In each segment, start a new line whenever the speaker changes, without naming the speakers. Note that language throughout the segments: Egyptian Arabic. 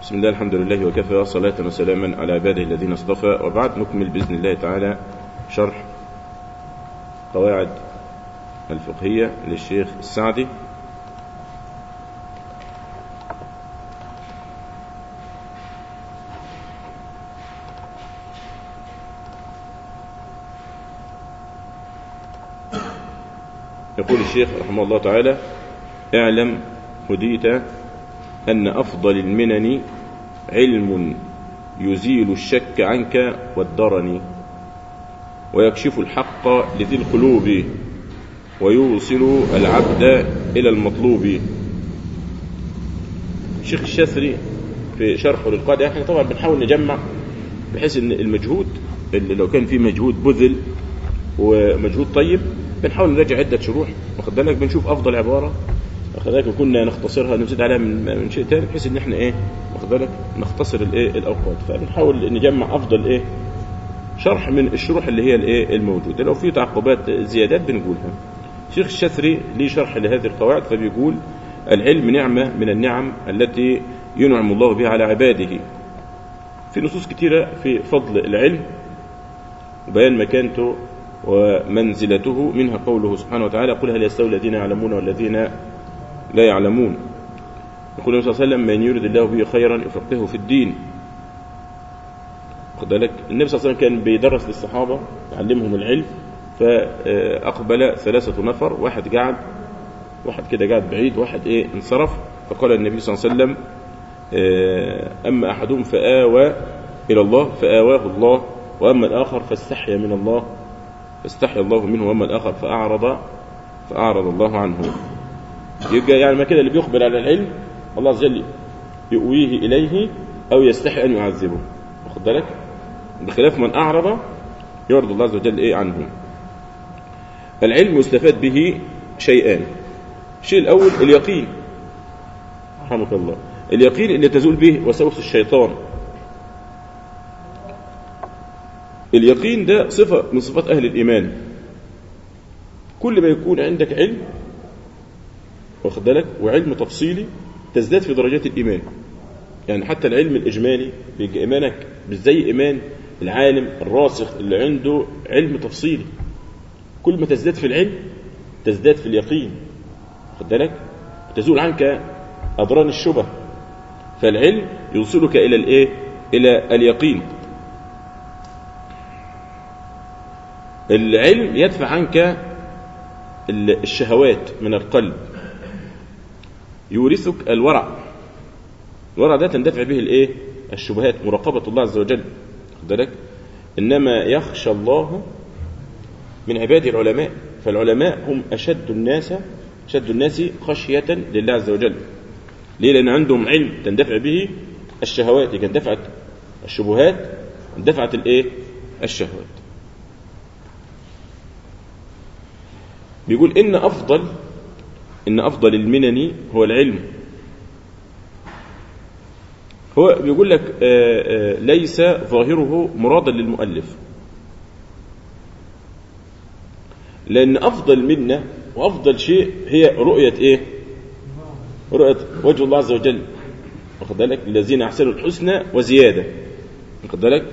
بسم الله الحمد لله وكفى صلاة وسلاما على عباده الذين اصطفى وبعد نكمل بإذن الله تعالى شرح قواعد الفقهية للشيخ السعدي يقول الشيخ رحمه الله تعالى اعلم هديت أن أفضل المنن علم يزيل الشك عنك والدرن ويكشف الحق لذي القلوب ويوصل العبد إلى المطلوب الشيخ الشاثري في شرحه للقاعدة احنا طبعا بنحاول نجمع بحيث ان المجهود اللي لو كان فيه مجهود بذل ومجهود طيب بنحاول نراجع عدة شروح واخد بالك بنشوف أفضل عبارة واخد بالك وكنا نختصرها نزيد عليها من, من شيء تاني بحيث ان احنا ايه واخد بالك نختصر الايه الاوقات فبنحاول نجمع افضل ايه شرح من الشروح اللي هي الايه الموجوده لو في تعقبات زيادات بنقولها شيخ الشثري ليه شرح لهذه القواعد فبيقول العلم نعمه من النعم التي ينعم الله بها على عباده في نصوص كثيره في فضل العلم وبيان مكانته ومنزلته منها قوله سبحانه وتعالى قل هل يستوي الذين يعلمون والذين لا يعلمون يقول النبي صلى الله عليه وسلم من يريد الله به خيرا يفقهه في الدين خد بالك النبي صلى الله عليه وسلم كان بيدرس للصحابة يعلمهم العلم فأقبل ثلاثة نفر واحد قاعد واحد كده قاعد بعيد واحد ايه انصرف فقال النبي صلى الله عليه وسلم أما أحدهم فآوى إلى الله فآواه الله وأما الآخر فاستحيا من الله فاستحيا الله منه وأما الآخر فأعرض فأعرض الله عنه يبقى يعني ما كده اللي بيقبل على العلم الله عز وجل يؤويه إليه أو يستحي أن يعذبه واخد بالك بخلاف من أعرض يرضى الله عز وجل إيه عنه العلم يستفاد به شيئان الشيء الأول اليقين رحمك الله اليقين اللي تزول به وسوس الشيطان اليقين ده صفة من صفات أهل الإيمان كل ما يكون عندك علم واخد بالك وعلم تفصيلي تزداد في درجات الإيمان يعني حتى العلم الإجمالي بيبقى إيمانك مش زي إيمان العالم الراسخ اللي عنده علم تفصيلي كل ما تزداد في العلم تزداد في اليقين واخد بالك تزول عنك أضران الشبه فالعلم يوصلك إلى الإيه إلى اليقين العلم يدفع عنك الشهوات من القلب يورثك الورع الورع ده تندفع به الايه الشبهات مراقبة الله عز وجل بالك إنما يخشى الله من عباده العلماء فالعلماء هم أشد الناس أشد الناس خشية لله عز وجل ليه لأن عندهم علم تندفع به الشهوات إذا اندفعت الشبهات اندفعت الايه الشهوات بيقول إن أفضل إن أفضل المنن هو العلم هو بيقول لك آآ آآ ليس ظاهره مرادا للمؤلف لأن أفضل منا وأفضل شيء هي رؤية إيه رؤية وجه الله عز وجل واخد بالك الذين أحسنوا الحسنى وزيادة واخد بالك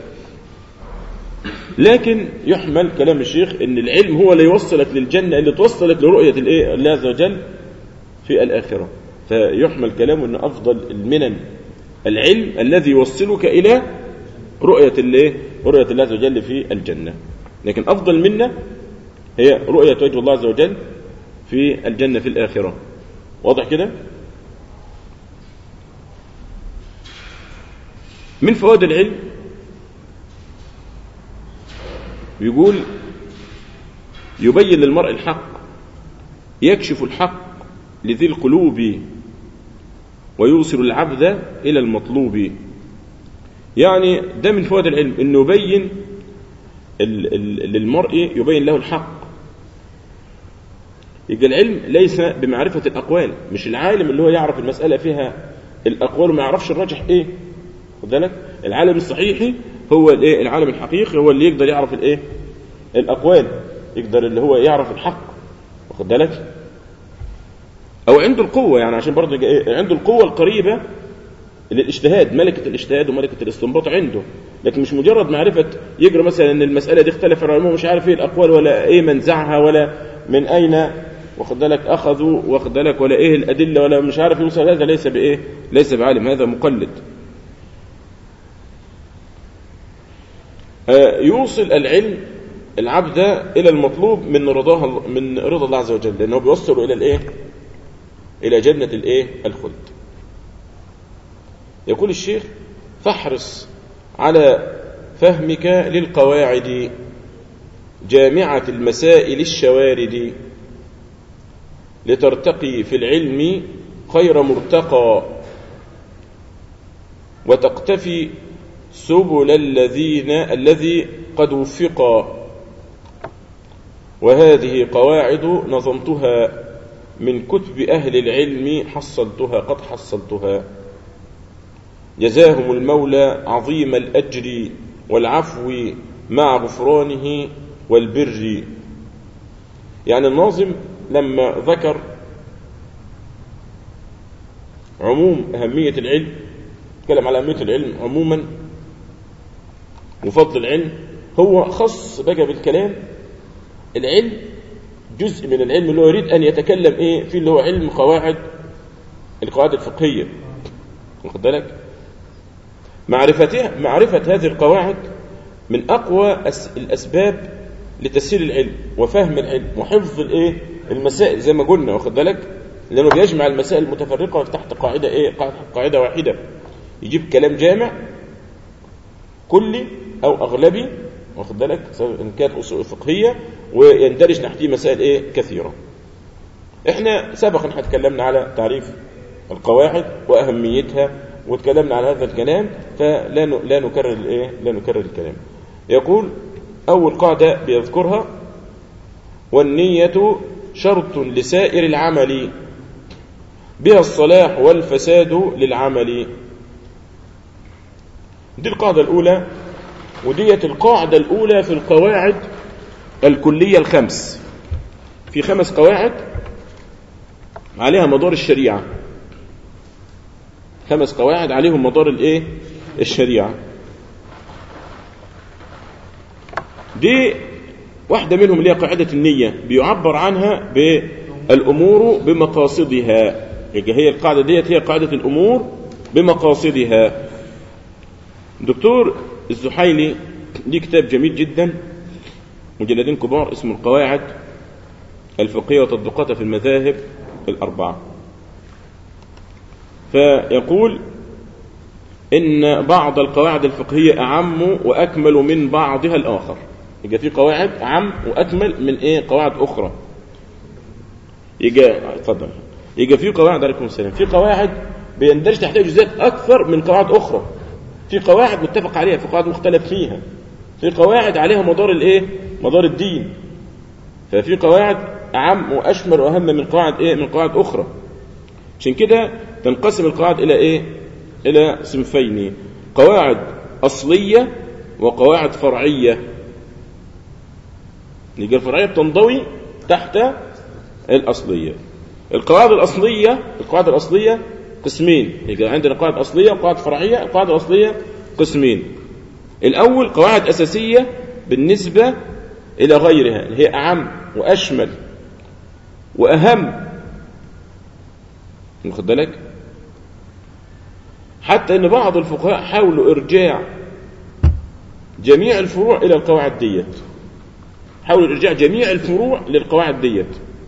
لكن يحمل كلام الشيخ ان العلم هو اللي يوصلك للجنة اللي توصلك لرؤية الايه الله عز وجل في الآخرة فيحمل كلامه ان افضل المنن العلم الذي يوصلك الى رؤية الايه رؤية الله عز وجل في الجنة لكن افضل منا هي رؤية وجه الله عز وجل في الجنة في الآخرة واضح كده من فوائد العلم يقول يبين للمرء الحق يكشف الحق لذي القلوب ويوصل العبد إلى المطلوب يعني ده من فوائد العلم انه يبين للمرء يبين له الحق يبقى العلم ليس بمعرفة الأقوال مش العالم اللي هو يعرف المسألة فيها الأقوال وما يعرفش الراجح إيه خد بالك العالم الصحيحي هو الايه العالم الحقيقي هو اللي يقدر يعرف الايه الاقوال يقدر اللي هو يعرف الحق واخد بالك او عنده القوه يعني عشان برضه ايه عنده القوه القريبه للاجتهاد ملكة الاجتهاد وملكة الاستنباط عنده لكن مش مجرد معرفة يجرى مثلا ان المسألة دي اختلف العلماء مش عارف ايه الاقوال ولا ايه منزعها ولا من اين واخد بالك اخذوا واخد بالك ولا ايه الادله ولا مش عارف يوصل هذا ليس بايه ليس بعالم هذا مقلد آه، يوصل العلم العبد الى المطلوب من رضاه من رضا الله عز وجل لانه بيوصله الى الايه الى جنه الايه الخلد يقول الشيخ فاحرص على فهمك للقواعد جامعة المسائل الشوارد لترتقي في العلم خير مرتقى وتقتفي سبل الذين الذي قد وفقا وهذه قواعد نظمتها من كتب أهل العلم حصلتها قد حصلتها جزاهم المولى عظيم الأجر والعفو مع غفرانه والبر يعني الناظم لما ذكر عموم أهمية العلم تكلم على أهمية العلم عموما وفضل العلم هو خص بقى بالكلام العلم جزء من العلم اللي هو يريد أن يتكلم إيه في اللي هو علم قواعد القواعد الفقهية واخد بالك معرفتها معرفة هذه القواعد من أقوى الأسباب لتسهيل العلم وفهم العلم وحفظ الإيه المسائل زي ما قلنا واخد بالك لأنه بيجمع المسائل المتفرقة تحت قاعدة إيه قاعدة واحدة يجيب كلام جامع كلي أو أغلبي واخد بالك سواء إن كانت أصول فقهية ويندرج تحتيه مسائل إيه كثيرة إحنا سبقا تكلمنا على تعريف القواعد وأهميتها وتكلمنا على هذا الكلام فلا لا نكرر الايه لا نكرر الكلام يقول اول قاعده بيذكرها والنيه شرط لسائر العمل بها الصلاح والفساد للعمل دي القاعده الاولى وديت القاعده الاولى في القواعد الكليه الخمس في خمس قواعد عليها مدار الشريعه خمس قواعد عليهم مدار الايه الشريعه دي واحده منهم اللي هي قاعده النيه بيعبر عنها بالامور بمقاصدها يبقى هي القاعده ديت هي قاعده الامور بمقاصدها دكتور الزحيلي ليه كتاب جميل جدا مجلدين كبار اسمه القواعد الفقهيه وتطبيقاتها في المذاهب الاربعه فيقول إن بعض القواعد الفقهية أعم وأكمل من بعضها الآخر يبقى في قواعد أعم وأكمل من إيه قواعد أخرى يبقى اتفضل يبقى في قواعد عليكم السلام في قواعد بيندرج تحتها جزئيات أكثر من قواعد أخرى في قواعد متفق عليها في قواعد مختلف فيها في قواعد عليها مدار الإيه مدار الدين ففي قواعد أعم وأشمل وأهم من قواعد إيه من قواعد أخرى عشان كده تنقسم القواعد إلى إيه؟ إلى صنفين قواعد أصلية وقواعد فرعية يبقى الفرعية بتنضوي تحت الأصلية القواعد الأصلية القواعد الأصلية قسمين يبقى عندنا قواعد أصلية وقواعد فرعية القواعد الأصلية قسمين الأول قواعد أساسية بالنسبة إلى غيرها اللي هي أعم وأشمل وأهم واخد بالك حتى ان بعض الفقهاء حاولوا ارجاع جميع الفروع الى القواعد ديت حاولوا ارجاع جميع الفروع للقواعد ديت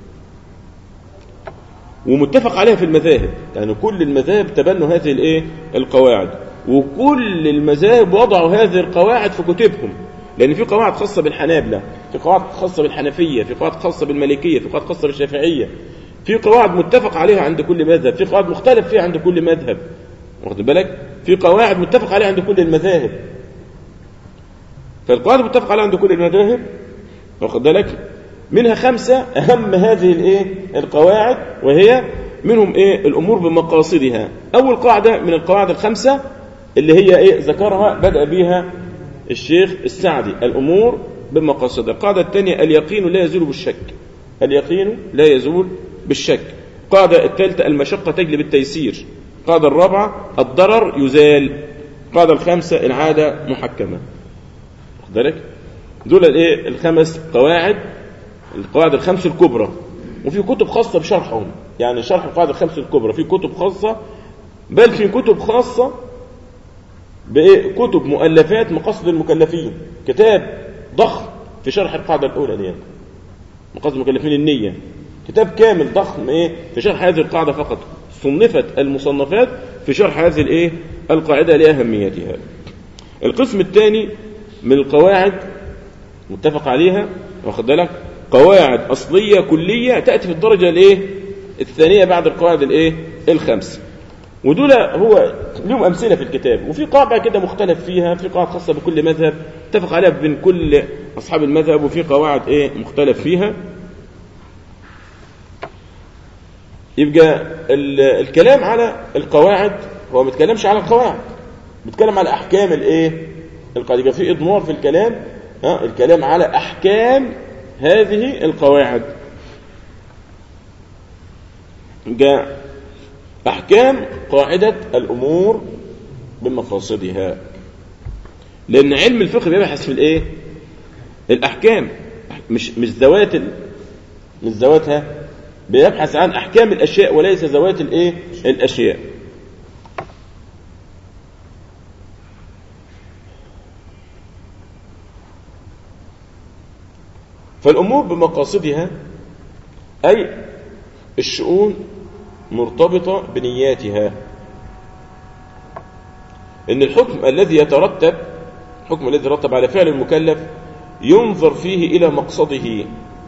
ومتفق عليها في المذاهب يعني كل المذاهب تبنوا هذه الايه القواعد وكل المذاهب وضعوا هذه القواعد في كتبهم لان في قواعد خاصه بالحنابلة في قواعد خاصه بالحنفيه في قواعد خاصه بالمالكيه في قواعد خاصه بالشافعيه في قواعد متفق عليها عند كل مذهب في قواعد مختلف فيها عند كل مذهب واخد بالك في قواعد متفق عليها عند كل المذاهب فالقواعد متفق عليها عند كل المذاهب واخد بالك منها خمسة أهم هذه الإيه القواعد وهي منهم إيه الأمور بمقاصدها أول قاعدة من القواعد الخمسة اللي هي إيه ذكرها بدأ بها الشيخ السعدي الأمور بمقاصدها القاعدة الثانية اليقين لا يزول بالشك اليقين لا يزول بالشك القاعدة الثالثة المشقة تجلب التيسير القاعدة الرابعة الضرر يزال القاعدة الخامسة العادة محكمة واخد بالك دول الايه الخمس قواعد القواعد الخمس الكبرى وفي كتب خاصة بشرحهم يعني شرح القواعد الخمس الكبرى في كتب خاصة بل في كتب خاصة بإيه؟ كتب مؤلفات مقاصد المكلفين كتاب ضخم في شرح القاعدة الأولى دي مقاصد المكلفين النية كتاب كامل ضخم ايه في شرح هذه القاعدة فقط صنفت المصنفات في شرح هذه الايه القاعدة لأهميتها القسم الثاني من القواعد متفق عليها واخد بالك قواعد أصلية كلية تأتي في الدرجة الايه الثانية بعد القواعد الايه الخمس ودول هو لهم أمثلة في الكتاب وفي قاعدة كده مختلف فيها في قواعد خاصة بكل مذهب اتفق عليها بين كل أصحاب المذهب وفي قواعد ايه مختلف فيها يبقى الكلام على القواعد هو ما بيتكلمش على القواعد بيتكلم على احكام الايه القواعد يبقى في اضمار في الكلام ها الكلام على احكام هذه القواعد جاء احكام قاعده الامور بمقاصدها لان علم الفقه بيبحث في الايه الاحكام مش مش ذوات ال... مش ذواتها بيبحث عن احكام الاشياء وليس ذوات الايه الاشياء فالامور بمقاصدها اي الشؤون مرتبطه بنياتها ان الحكم الذي يترتب الحكم الذي يترتب على فعل المكلف ينظر فيه الى مقصده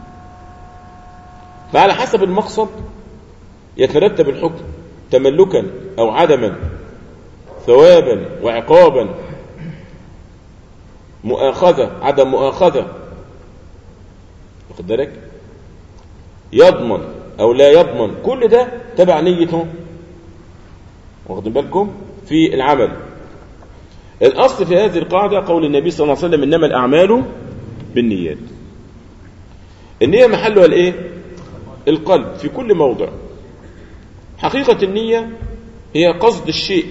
فعلى حسب المقصد يترتب الحكم تملكا أو عدما ثوابا وعقابا مؤاخذة عدم مؤاخذة واخد بالك يضمن أو لا يضمن كل ده تبع نيته واخدين بالكم في العمل الأصل في هذه القاعدة قول النبي صلى الله عليه وسلم إنما الأعمال بالنيات النية محلها الإيه القلب في كل موضع حقيقة النية هي قصد الشيء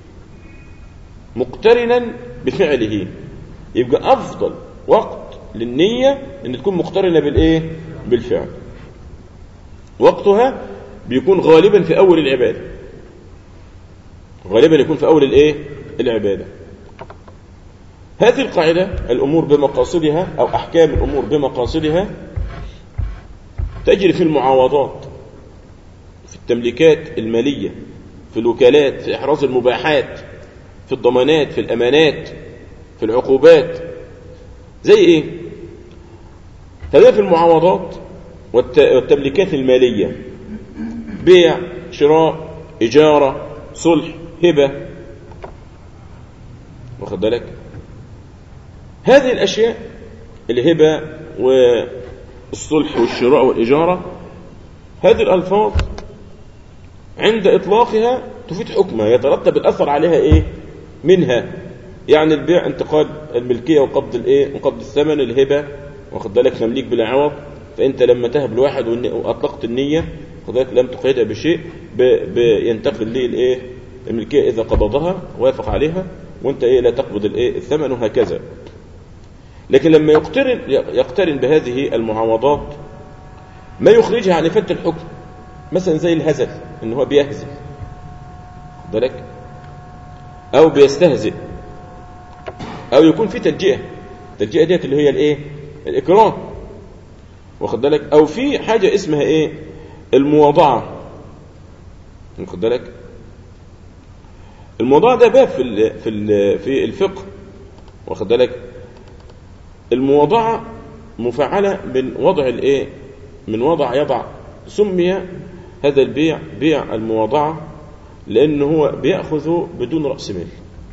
مقترنا بفعله يبقى أفضل وقت للنية أن تكون مقترنة بالإيه؟ بالفعل وقتها بيكون غالبا في أول العبادة غالبا يكون في أول الإيه؟ العبادة هذه القاعدة الأمور بمقاصدها أو أحكام الأمور بمقاصدها تجري في المعاوضات في التمليكات المالية في الوكالات في إحراز المباحات في الضمانات في الأمانات في العقوبات زي إيه هذا في المعاوضات والتمليكات المالية بيع شراء إجارة صلح هبة واخد بالك هذه الأشياء الهبة والصلح والشراء والإجارة هذه الألفاظ عند إطلاقها تفيد حكمها يترتب الأثر عليها إيه منها يعني البيع انتقال الملكية وقبض الإيه وقبض الثمن الهبة واخد بالك تمليك بلا عوض فأنت لما تهب لواحد وأطلقت النية واخد بالك لم تقيدها بشيء ينتقل ليه الإيه الملكية إذا قبضها وافق عليها وأنت إيه لا تقبض الإيه الثمن وهكذا لكن لما يقترن يقترن بهذه المعاوضات ما يخرجها عن إفادة الحكم مثلا زي الهزل ان هو بيهزل بالك او بيستهزئ او يكون في تلجئه التلجئه ديت اللي هي الايه الاكرام واخد بالك او في حاجه اسمها ايه المواضعه واخد بالك الموضوع ده باب في ال في ال في الفقه واخد بالك المواضعه مفعله من وضع الايه من وضع يضع سمي هذا البيع بيع المواضعة لأنه هو بيأخذ بدون رأس مال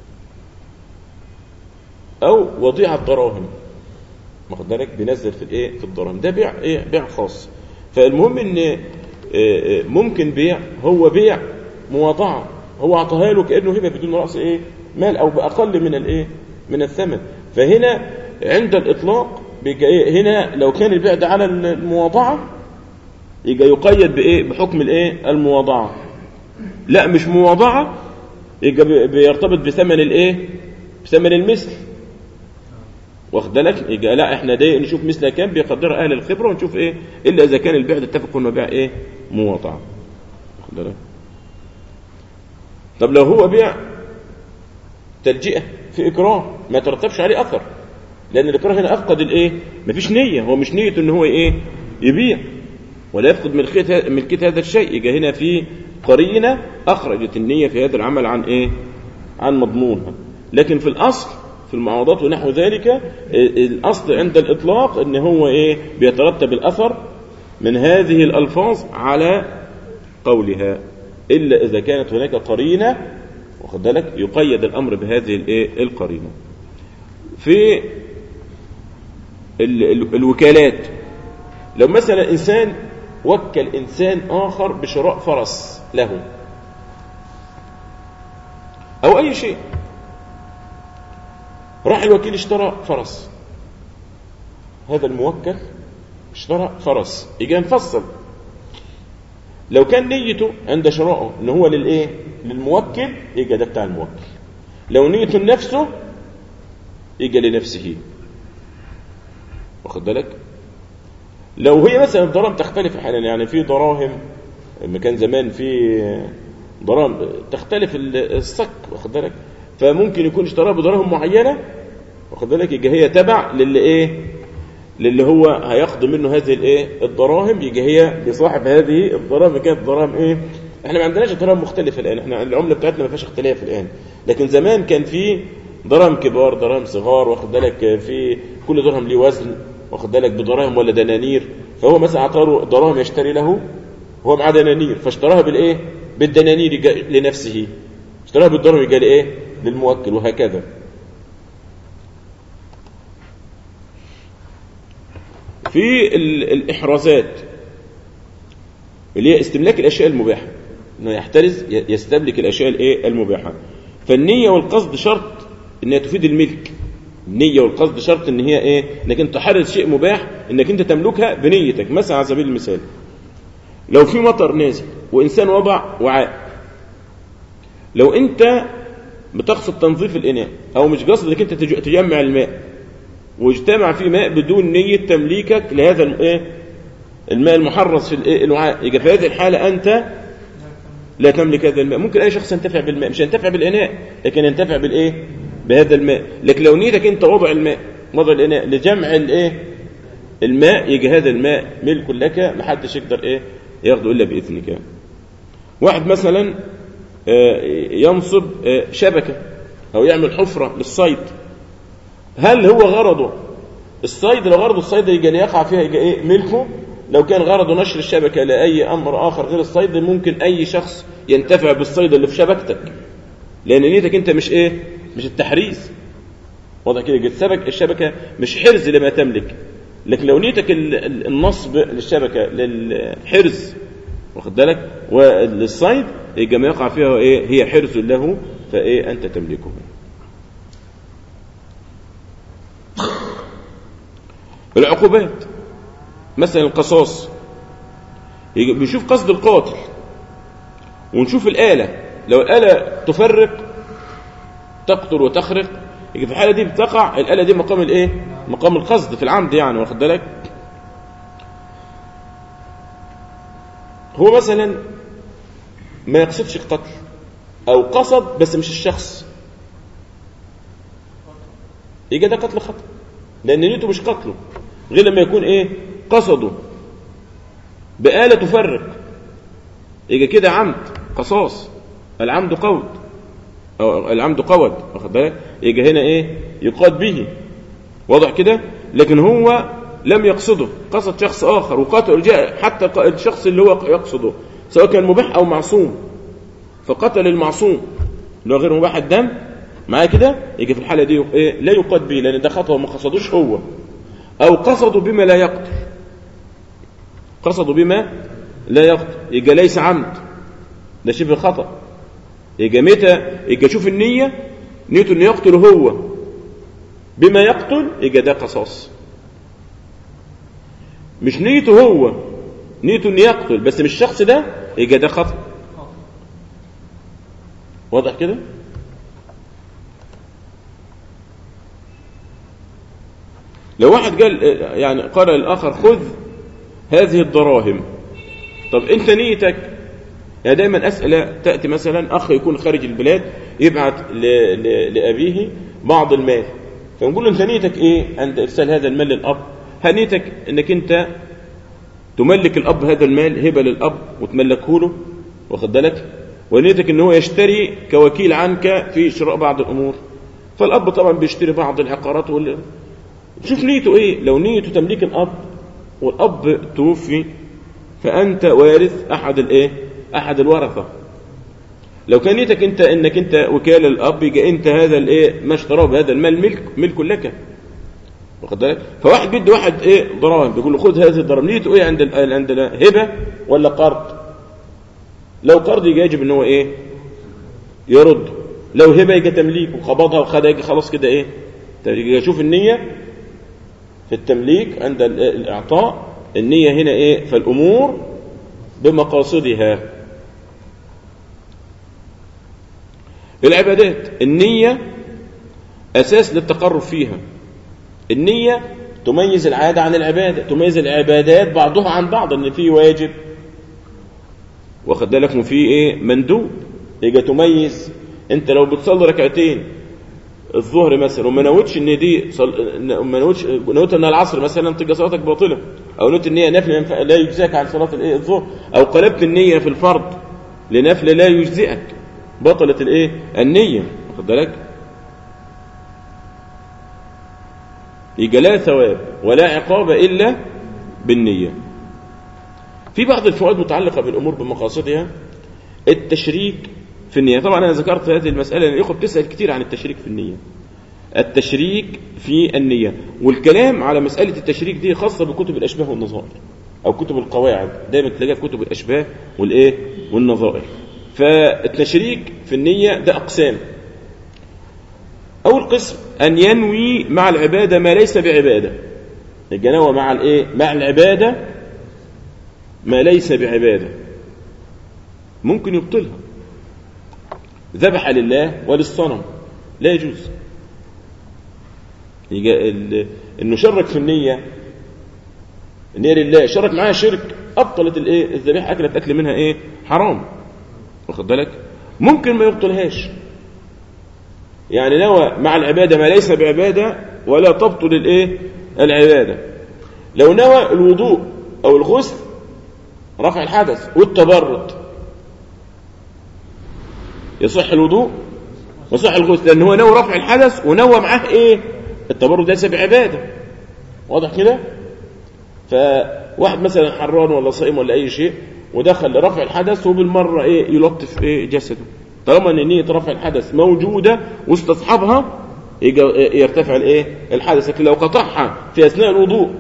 أو وضيع الدراهم واخد بالك بينزل في الايه في الدراهم ده بيع ايه بيع خاص فالمهم ان ممكن بيع هو بيع مواضعة هو اعطاها له كأنه هبة بدون رأس ايه مال او بأقل من الايه من الثمن فهنا عند الإطلاق إيه هنا لو كان البيع ده على المواضعة يبقى يقيد بايه بحكم الايه المواضعه لا مش مواضعة يبقى بي- بيرتبط بثمن الايه بثمن المثل واخد بالك يبقى لا احنا دي نشوف مثل كام بيقدرها اهل الخبره ونشوف ايه الا اذا كان البيع ده اتفقوا انه بيع ايه مواضعه واخد بالك طب لو هو بيع تلجئه في اكراه ما يترتبش عليه اثر لان الاكراه هنا افقد الايه مفيش نيه هو مش نيته ان هو ايه يبيع ولا يفقد ملكيه ملكيه هذا الشيء يبقى هنا في قرينه اخرجت النيه في هذا العمل عن ايه عن مضمونها لكن في الاصل في المعاوضات ونحو ذلك آه، الاصل عند الاطلاق ان هو ايه بيترتب الاثر من هذه الالفاظ على قولها الا اذا كانت هناك قرينه واخد بالك يقيد الامر بهذه الايه القرينه في ال- ال- الوكالات لو مثلا انسان وكل انسان اخر بشراء فرس له او اي شيء راح الوكيل اشترى فرس هذا الموكل اشترى فرس يجي نفصل لو كان نيته عند شرائه ان هو للايه للموكل يجي ده بتاع الموكل لو نيته لنفسه يجي لنفسه واخد بالك لو هي مثلا الضرائب تختلف احيانا يعني في دراهم لما كان زمان في دراهم تختلف ال- الصك واخد بالك فممكن يكون اشتراها بدراهم معينه واخد بالك يبقى هي تبع للي ايه للي هو هيقضي منه هذه الايه الدراهم يجي هي لصاحب هذه الدراهم كانت دراهم ايه احنا ما عندناش دراهم مختلفه الان احنا العمله بتاعتنا ما فيهاش اختلاف الان لكن زمان كان في دراهم كبار دراهم صغار واخد بالك في كل درهم ليه وزن واخد بالك بدراهم ولا دنانير فهو مثلا اعطاه دراهم يشتري له هو معاه دنانير فاشتراها بالايه بالدنانير يجا- لنفسه اشتراها بالدرهم يجي لايه للموكل وهكذا في ال- الإحرازات اللي هي استملاك الأشياء المباحة إنه يحترز ي- يستملك الأشياء الإيه المباحة فالنية والقصد شرط إنها تفيد الملك النية والقصد شرط إن هي إيه إنك أنت تحرز شيء مباح إنك أنت تملكها بنيتك مثلا على سبيل المثال لو في مطر نازل وإنسان وضع وعاء لو أنت بتقصد تنظيف الإناء أو مش قصد إنك أنت تج- تجمع الماء واجتمع في ماء بدون نية تمليكك لهذا الايه الماء المحرز في الايه الوعاء يبقى في هذه الحالة أنت لا تملك هذا الماء ممكن أي شخص ينتفع بالماء مش ينتفع بالإناء لكن ينتفع بالإيه بهذا الماء لكن لو نيتك أنت وضع الماء وضع الإناء لجمع الإيه الماء يجي هذا الماء ملك لك محدش يقدر إيه ياخده إلا بإذنك واحد مثلا آه، ينصب آه، شبكة أو يعمل حفرة للصيد هل هو غرضه الصيد لو غرضه الصيد يجي يقع فيها يجي ايه ملكه لو كان غرضه نشر الشبكة لأي أمر آخر غير الصيد ممكن أي شخص ينتفع بالصيد اللي في شبكتك لأن نيتك أنت مش إيه مش التحريز واضح كده جت سبك الشبكة مش حرز لما تملك لكن لو نيتك ال- ال- النصب للشبكة للحرز واخد بالك وللصيد يبقى ما يقع فيها ايه هي حرز له فايه انت تملكه العقوبات مثلا القصاص يجي- بنشوف قصد القاتل ونشوف الآلة لو الآلة تفرق تقتل وتخرق يجي في الحالة دي بتقع الآلة دي مقام الايه مقام القصد في العمد يعني واخد بالك هو مثلا ما يقصدش القتل او قصد بس مش الشخص يجي ده قتل خطأ لأن نيته مش قتله غير لما يكون إيه قصده بآلة تفرق يجي كده عمد قصاص العمد قود أو العمد قود واخد بالك يجي هنا إيه يقاد به واضح كده لكن هو لم يقصده قصد شخص آخر وقتل جاء حتى ق- الشخص اللي هو يقصده سواء كان مباح أو معصوم فقتل المعصوم اللي هو غير مباح الدم معايا كده يجي في الحالة دي إيه لا يقاد به لأن ده خطأ وما قصدوش هو أو قصدوا بما لا يقتل قصدوا بما لا يقتل يبقى ليس عمد ده شبه خطأ يبقى متى يبقى شوف النية نيته انه يقتل هو بما يقتل يبقى ده قصاص مش نيته هو نيته انه يقتل بس مش الشخص ده يبقى ده خطأ واضح كده لو واحد قال يعني قال للآخر خذ هذه الدراهم طب انت نيتك يعني دايما أسئلة تأتي مثلا أخ يكون خارج البلاد يبعت ل... ل... لأبيه بعض المال فنقول له انت نيتك ايه عند ارسال هذا المال للاب هل نيتك انك انت تملك الاب هذا المال هبه للاب وتملكه له واخد بالك ونيتك ان هو يشتري كوكيل عنك في شراء بعض الامور فالاب طبعا بيشتري بعض العقارات وال... شوف نيته ايه لو نيته تمليك الاب والاب توفي فانت وارث احد الايه احد الورثه لو كان نيتك انت انك انت وكاله الاب يبقى انت هذا الايه ما اشتراه بهذا المال ملك ملك لك واخد بالك فواحد بيدي واحد ايه دراهم بيقول له خذ هذه الدراهم نيته ايه عند ال- عندنا هبه ولا قرض لو قرض يجي يجب ان هو ايه يرد لو هبه يجي تمليك وقبضها وخدها يجي خلاص كده ايه يجي يشوف النيه في التمليك عند ال- الاعطاء النيه هنا ايه فالامور بمقاصدها العبادات النية أساس للتقرب فيها النية تميز العادة عن العبادة تميز العبادات بعضها عن بعض ان في واجب واخد بالك وفي ايه مندوب يبقى تميز انت لو بتصلي ركعتين الظهر مثلا وما نوتش ان دي صل... ما نوتش نوت ان العصر مثلا تبقى صلاتك باطله او نوت النيه نفل ينفع- لا يجزاك عن صلاه الايه الظهر او قلبت النيه في الفرض لنفل لا يجزئك بطلت الايه النيه واخد بالك يبقى لا ثواب ولا عقاب الا بالنيه في بعض الفوائد متعلقه بالامور بمقاصدها التشريك في النية طبعا أنا ذكرت هذه المسألة لأن الإخوة بتسأل كتير عن التشريك في النية التشريك في النية والكلام على مسألة التشريك دي خاصة بكتب الأشباه والنظائر أو كتب القواعد دايما تلاقيها في كتب الأشباه والإيه والنظائر فالتشريك في النية ده أقسام أول قسم أن ينوي مع العبادة ما ليس بعبادة يبقى نوى مع الإيه مع العبادة ما ليس بعبادة ممكن يبطلها ذبح لله وللصنم لا يجوز يجي ال- انه شرك في النية النية لله شرك معاها شرك ابطلت الايه الذبيحة اكلت اكل منها ايه حرام واخد بالك ممكن ما يبطلهاش يعني نوى مع العبادة ما ليس بعبادة ولا تبطل الايه العبادة لو نوى الوضوء او الغسل رفع الحدث والتبرد يصح الوضوء ويصح الغسل لان هو نوى رفع الحدث ونوى معاه ايه التبرد ليس بعباده واضح كده فواحد مثلا حران ولا صائم ولا اي شيء ودخل لرفع الحدث وبالمره ايه يلطف ايه جسده طالما ان نيه رفع الحدث موجوده واستصحابها يجي يرتفع الايه الحدث لكن لو قطعها في اثناء الوضوء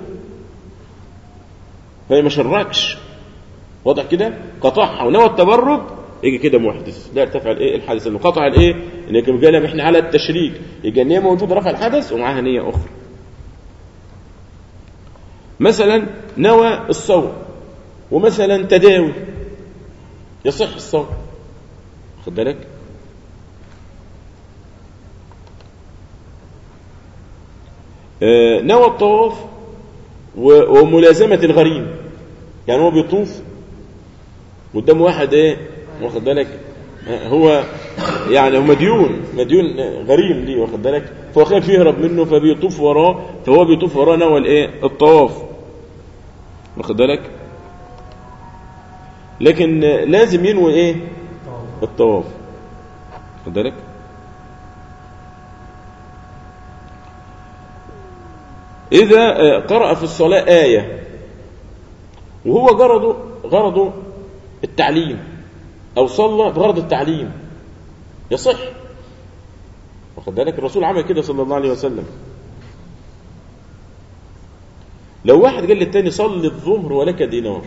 فهي ما شركش واضح كده قطعها ونوى التبرد يجي كده محدث لا يرتفع الايه الحدث انه قطع الايه لكن قال احنا على التشريك يبقى النيه موجوده رفع الحدث ومعاها نيه اخرى مثلا نوى الصوم ومثلا تداوي يصح الصوم خد بالك آه، نوى الطواف و- وملازمة الغريم يعني هو بيطوف قدام واحد ايه واخد بالك آه، هو يعني هو مديون مديون آه، غريم ليه واخد بالك فهو خايف يهرب منه فبيطوف وراه فهو بيطوف وراه نوى الايه الطواف واخد بالك لكن آه، لازم ينوي ايه الطواف واخد بالك إذا آه، قرأ في الصلاة آية وهو غرضه غرضه التعليم أو صلى بغرض التعليم يصح واخد بالك الرسول عمل كده صلى الله عليه وسلم لو واحد قال للتاني صلي الظهر ولك دينار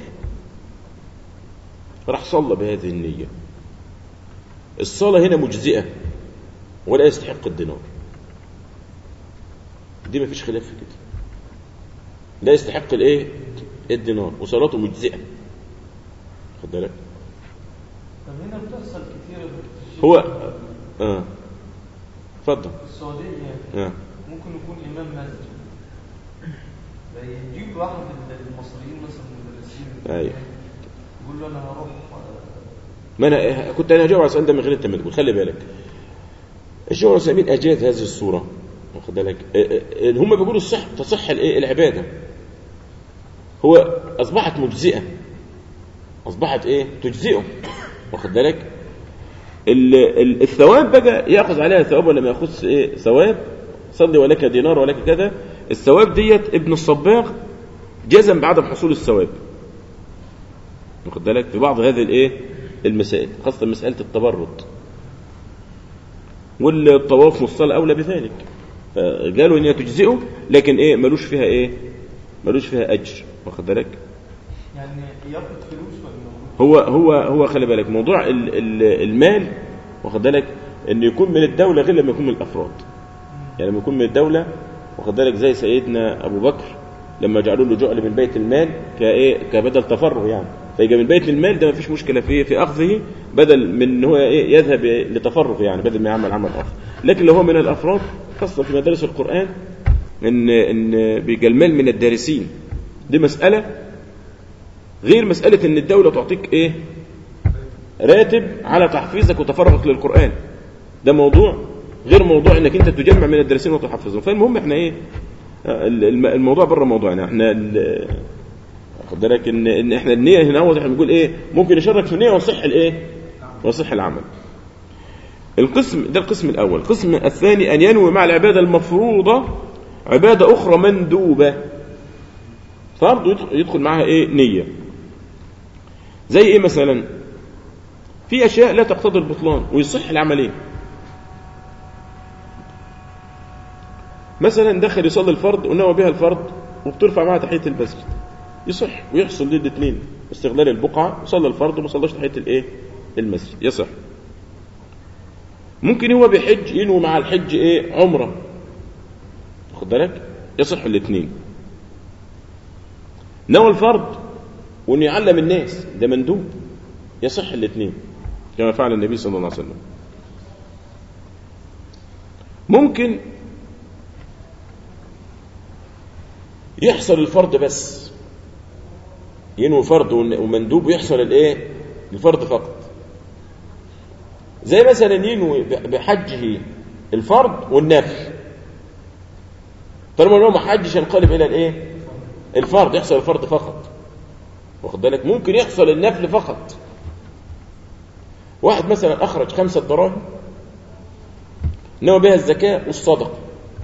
راح صلى بهذه النية الصلاة هنا مجزئة ولا يستحق الدينار دي ما فيش خلاف في كده لا يستحق الايه الدينار وصلاته مجزئة خد بالك
طب هنا بتحصل كتير في
هو اه اتفضل
في السعودية
اه
ممكن يكون إمام مسجد يجيب واحد من المصريين مثلا المدرسين
أيوة.
يقول له أنا هروح
ما انا كنت انا هجاوب على السؤال ده من غير انت ما تقول خلي بالك الشيخ العثيمين اجاز هذه الصوره واخد بالك هم بيقولوا الصح تصح الايه العباده هو اصبحت مجزئه اصبحت ايه تجزئه واخد بالك ال- ال- الثواب بقى ياخذ عليها ثواب ولا ما ياخذش ايه ثواب صلي ولك دينار ولك كذا الثواب ديت ابن الصباغ جزم بعدم حصول الثواب واخد بالك في بعض هذه الايه المسائل خاصه مساله التبرد والطواف والصلاه اولى بذلك قالوا ان هي تجزئه لكن ايه ملوش فيها ايه ملوش فيها اجر واخد بالك
يعني ياخد فلوس ولا
هو هو هو خلي بالك موضوع ال- ال- المال واخد بالك انه يكون من الدوله غير لما يكون من الافراد يعني لما يكون من الدوله واخد بالك زي سيدنا ابو بكر لما جعلوا له جعل من بيت المال كايه كبدل تفرغ يعني فيجي من بيت المال ده ما فيش مشكله فيه في اخذه بدل من ان هو ايه يذهب لتفرغ يعني بدل ما يعمل عمل اخر لكن لو هو من الافراد خاصه في مدارس القران ان ان بيجي المال من الدارسين دي مساله غير مساله ان الدوله تعطيك ايه راتب على تحفيظك وتفرغك للقران ده موضوع غير موضوع انك انت تجمع من الدارسين وتحفظهم فالمهم احنا ايه ال- الم- الموضوع بره موضوعنا احنا ال- خد بالك ان ان احنا النيه هنا هو احنا بنقول ايه ممكن يشرك في النيه ويصح الايه ويصح العمل القسم ده القسم الاول القسم الثاني ان ينوي مع العباده المفروضه عباده اخرى مندوبه فرض يدخل- يدخل معها ايه نيه زي ايه مثلا في اشياء لا تقتضي البطلان ويصح العملين مثلا دخل يصلي الفرض ونوى بها الفرض وبترفع معها تحيه المسجد يصح ويحصل ليه الاثنين استغلال البقعه وصلى الفرض وما صلاش تحيه الايه المسجد يصح ممكن هو بيحج ينوي مع الحج ايه عمره واخد بالك يصح الاثنين نوى الفرض وانه يعلم الناس ده مندوب يصح الاثنين كما فعل النبي صلى الله عليه وسلم ممكن يحصل الفرض بس ينوي فرض ون- ومندوب ويحصل الايه الفرض فقط زي مثلا ينوي ب- بحجه الفرض والنفل طالما لو ما حجش ينقلب الى الايه الفرض يحصل الفرض فقط واخد بالك ممكن يحصل النفل فقط واحد مثلا اخرج خمسة دراهم نوى بها الزكاة والصدقة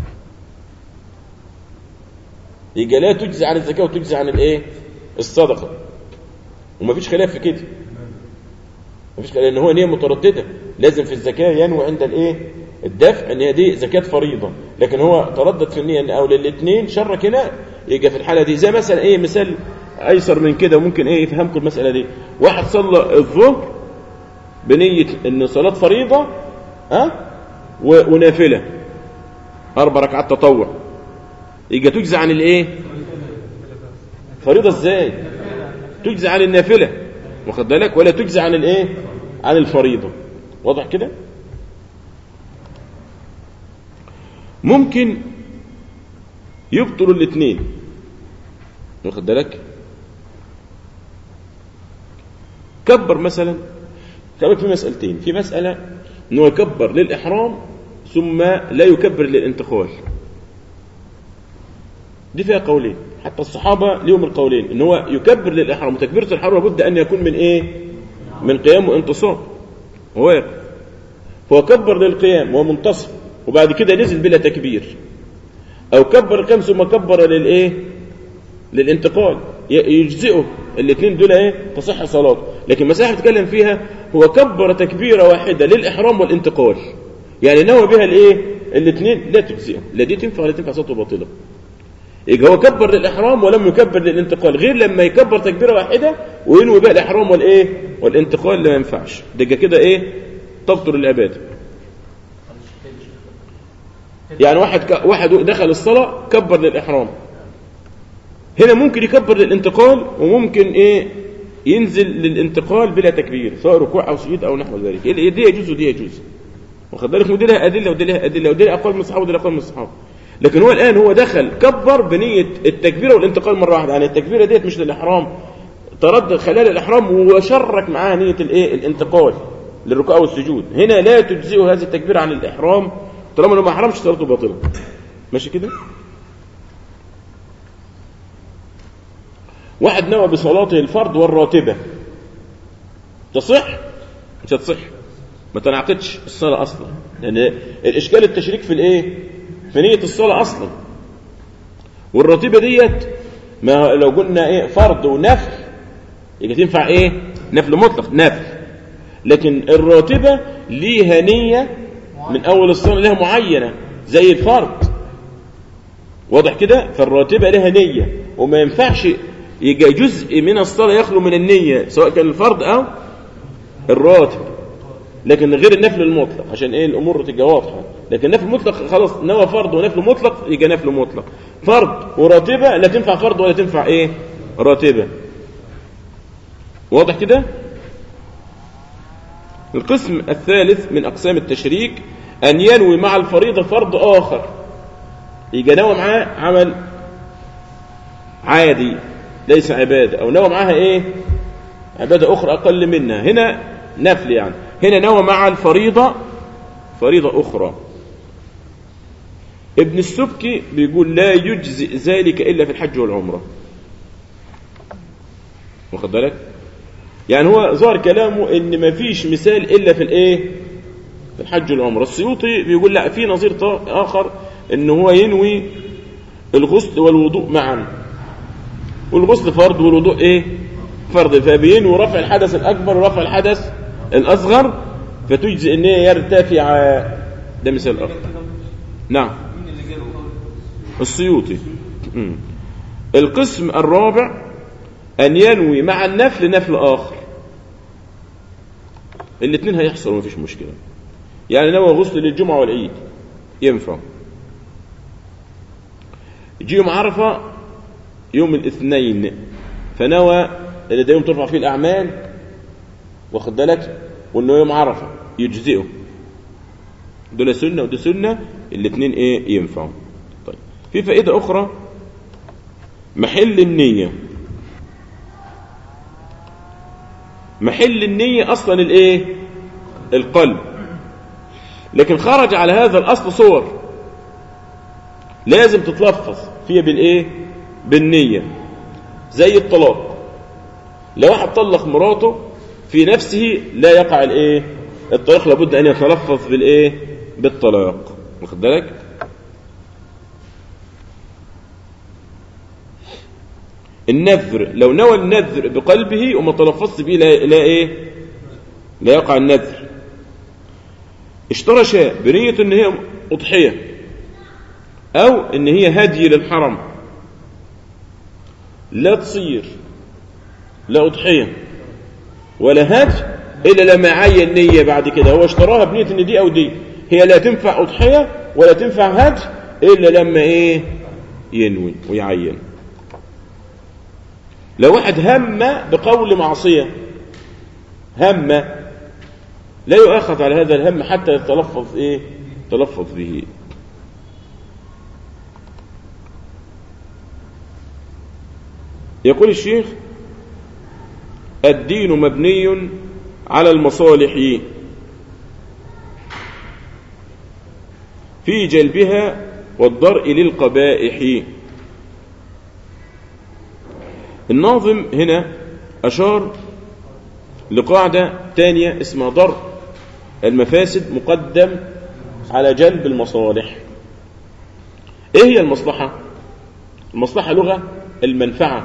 يبقى لا تجزي عن الزكاة وتجزي عن الايه الصدقة ومفيش خلاف في كده مفيش خلاف لان هو نية مترددة لازم في الزكاة ينوي عند الايه الدفع ان هي دي زكاة فريضة لكن هو تردد في النية ان او للاثنين شرك هنا يبقى في الحالة دي زي مثلا ايه مثال ايسر من كده وممكن ايه يفهمكم المسألة دي واحد صلى الظهر بنية ان صلاة فريضة ها و- ونافلة اربع ركعات تطوع يبقى تجزي عن الايه فريضة ازاي تجزي عن النافلة واخد بالك ولا تجزي عن الايه عن الفريضة واضح كده ممكن يبطل الاثنين واخد بالك كبر مثلا كمان في مسألتين في مسألة انه يكبر للإحرام ثم لا يكبر للانتقال دي فيها قولين حتى الصحابة ليهم القولين ان هو يكبر للإحرام وتكبيرة الحرام لابد أن يكون من إيه من قيام وانتصاب هو يقف فهو كبر للقيام وهو منتصب وبعد كده نزل بلا تكبير أو كبر القيام ثم كبر للإيه للانتقال ي- يجزئه الاثنين دول ايه تصح صلاته لكن المسألة بتكلم فيها هو كبر تكبيرة واحدة للإحرام والانتقال يعني نوى بها الايه الاثنين لا تجزئه لا دي تنفع ولا تنفع صلاته باطلة يبقى هو كبر للإحرام ولم يكبر للانتقال غير لما يكبر تكبيرة واحدة وينوي بها الإحرام والإيه والانتقال لا ينفعش ده كده إيه تبطل العبادة يعني واحد ك... واحد دخل الصلاة كبر للإحرام هنا ممكن يكبر للانتقال وممكن إيه ينزل للانتقال بلا تكبير سواء ركوع او سجود او نحو ذلك دي يجوز ودي يجوز واخد بالك ودي لها ادله ودي لها ادله ودي لها اقوال من الصحابه ودي لها اقوال من الصحابه لكن هو الان هو دخل كبر بنيه التكبيره والانتقال مره واحده يعني التكبيره ديت مش للاحرام تردد خلال الاحرام وشرك معاها نيه الايه الانتقال للركوع والسجود هنا لا تجزئه هذه التكبيره عن الاحرام طالما انه ما احرمش صلاته باطله ماشي كده واحد نوى بصلاته الفرض والراتبه تصح مش هتصح ما تنعقدش الصلاه اصلا لان الاشكال التشريك في الايه في نيه الصلاه اصلا والراتبه ديت ما لو قلنا ايه فرض ونفل يبقى تنفع ايه نفل مطلق نفل لكن الراتبه ليها نيه من اول الصلاه لها معينه زي الفرض واضح كده فالراتبه لها نيه وما ينفعش يبقى جزء من الصلاه يخلو من النيه سواء كان الفرض او الراتب لكن غير النفل المطلق عشان ايه الامور تبقى واضحه لكن النفل المطلق خلاص نوى فرض ونفل مطلق يبقى نفل مطلق فرض وراتبه لا تنفع فرض ولا تنفع ايه راتبه واضح كده القسم الثالث من اقسام التشريك ان ينوي مع الفريضه فرض اخر يبقى نوى معاه عمل عادي ليس عباده او نوى معاها ايه عباده اخرى اقل منها هنا نفل يعني هنا نوى مع الفريضه فريضه اخرى ابن السبكي بيقول لا يجزئ ذلك الا في الحج والعمره واخد بالك يعني هو ظهر كلامه ان ما فيش مثال الا في الايه في الحج والعمره السيوطي بيقول لا في نظير اخر ان هو ينوي الغسل والوضوء معا والغسل فرض والوضوء ايه فرض فبينوي رفع الحدث الاكبر ورفع الحدث الاصغر فتجزئ ان هي يرتفع ده مثال اخر نعم
مين اللي جاله
السيوطي مم. القسم الرابع أن ينوي مع النفل نفل آخر الاثنين هيحصل مفيش مشكلة يعني نوى غسل للجمعة والعيد ينفع يجي يوم عرفة يوم الاثنين فنوى ان ده يوم ترفع فيه الأعمال واخد بالك وانه يوم عرفة يجزئه دول سنة وده سنة الاثنين ايه ينفعوا طيب في فائدة أخرى محل النية محل النية أصلا الإيه؟ القلب لكن خرج على هذا الأصل صور لازم تتلفظ فيها بالإيه؟ بالنية زي الطلاق لو واحد طلق مراته في نفسه لا يقع الإيه؟ الطلاق لابد أن يتلفظ بالإيه؟ بالطلاق واخد بالك؟ النذر لو نوى النذر بقلبه وما تلفظت به لا, لا ايه لا يقع النذر اشترى شاء بنية ان هي اضحية او ان هي هدي للحرم لا تصير لا اضحية ولا هدي الا لما يعين نية بعد كده هو اشتراها بنية ان دي او دي هي لا تنفع اضحية ولا تنفع هدي الا لما ايه ينوي ويعين لو واحد هم بقول معصية هم لا يؤاخذ على هذا الهم حتى يتلفظ ايه تلفظ به يقول الشيخ الدين مبني على المصالح في جلبها والضرء للقبائح الناظم هنا أشار لقاعدة تانية اسمها ضرب المفاسد مقدم على جلب المصالح ايه هي المصلحة المصلحة لغة المنفعة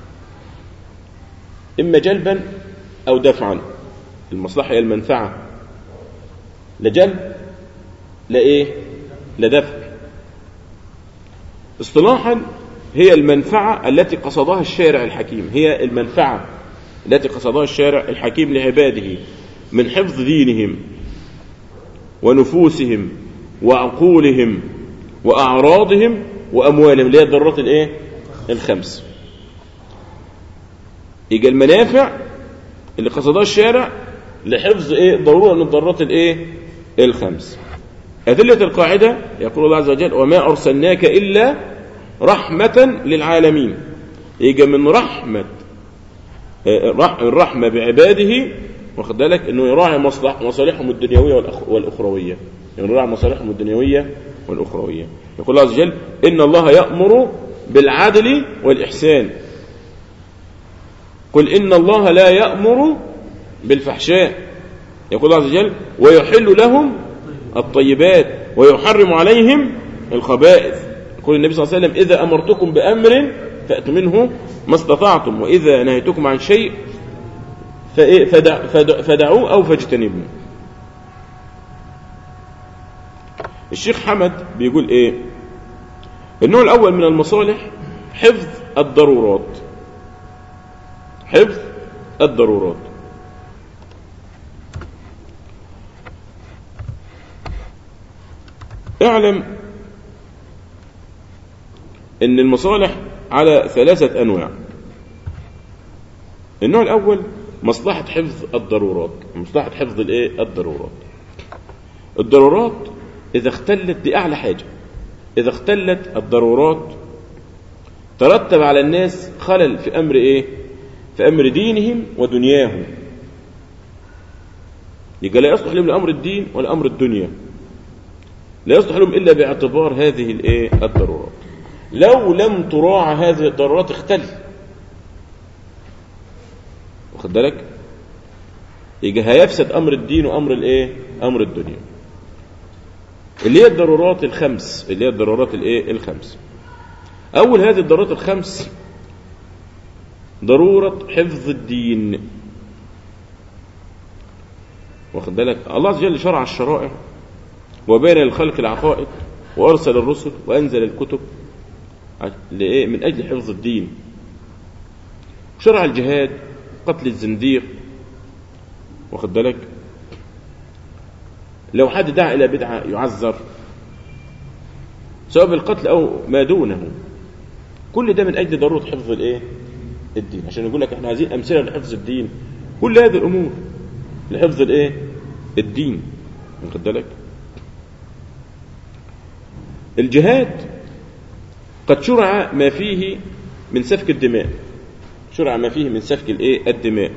إما جلبا أو دفعا المصلحة هي المنفعة لا جلب لا إيه لا دفع اصطلاحا هي المنفعة التي قصدها الشارع الحكيم هي المنفعة التي قصدها الشارع الحكيم لعباده من حفظ دينهم ونفوسهم وعقولهم وأعراضهم وأموالهم اللي هي الضرورات الإيه؟ الخمس يجي المنافع اللي قصدها الشارع لحفظ ايه ضروره من الضرورات الايه الخمس أدلة القاعدة يقول الله عز وجل وما أرسلناك إلا رحمة للعالمين يجي من رحمة آه، رح- الرحمة بعباده واخد بالك انه يراعي مصلح مصالحهم الدنيوية والأخ- والأخروية يعني يراعي مصالحهم الدنيوية والأخروية يقول الله عز وجل إن الله يأمر بالعدل والإحسان قل إن الله لا يأمر بالفحشاء يقول الله عز وجل ويحل لهم الطيبات ويحرم عليهم الخبائث يقول النبي صلى الله عليه وسلم إذا أمرتكم بأمر فأتوا منه ما استطعتم وإذا نهيتكم عن شيء فإيه فدع فدع فدعوه أو فاجتنبوه الشيخ حمد بيقول إيه النوع الأول من المصالح حفظ الضرورات حفظ الضرورات اعلم ان المصالح على ثلاثة انواع النوع الاول مصلحة حفظ الضرورات مصلحة حفظ الايه الضرورات الضرورات اذا اختلت دي اعلى حاجة اذا اختلت الضرورات ترتب على الناس خلل في امر ايه في امر دينهم ودنياهم يبقى لا يصلح لهم لامر الدين ولا امر الدنيا لا يصلح لهم الا باعتبار هذه الايه الضرورات لو لم تراعى هذه الضرورات اختل واخد بالك يبقى هيفسد امر الدين وامر الايه امر الدنيا اللي هي الضرورات الخمس اللي هي الضرورات الايه الخمس اول هذه الضرورات الخمس ضروره حفظ الدين واخد بالك الله عز وجل شرع الشرائع وبين للخلق العقائد وارسل الرسل وانزل الكتب لإيه؟ من اجل حفظ الدين شرع الجهاد قتل الزنديق واخد بالك لو حد دعا الى بدعه يعذر سواء بالقتل او ما دونه كل ده من اجل ضروره حفظ الايه الدين عشان يقول لك احنا عايزين امثله لحفظ الدين كل هذه الامور لحفظ الايه الدين واخد بالك الجهاد قد شرع ما فيه من سفك الدماء شرع ما فيه من سفك الايه الدماء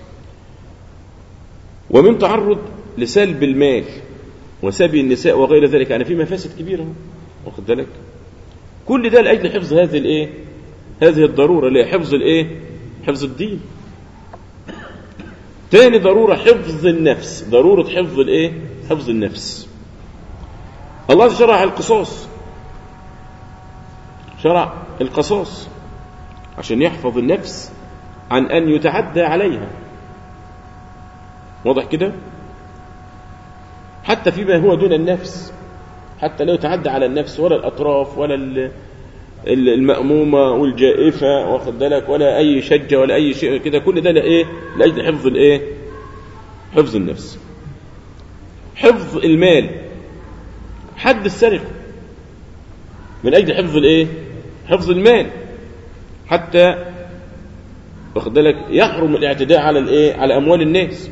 ومن تعرض لسلب المال وسبي النساء وغير ذلك يعني في مفاسد كبيره واخد بالك كل ده لاجل حفظ هذه الايه هذه الضروره اللي هي حفظ الايه حفظ الدين تاني ضروره حفظ النفس ضروره حفظ الايه حفظ النفس الله شرع القصاص شرع القصاص عشان يحفظ النفس عن ان يتعدى عليها واضح كده حتى فيما هو دون النفس حتى لا يتعدى على النفس ولا الاطراف ولا ال- ال- المأمومة والجائفة واخد بالك ولا أي شجة ولا أي شيء كده كل ده لإيه؟ لأجل حفظ الإيه؟ حفظ النفس. حفظ المال حد السرقة من أجل حفظ الإيه؟ حفظ المال حتى واخد بالك يحرم الاعتداء على الإيه؟ على أموال الناس.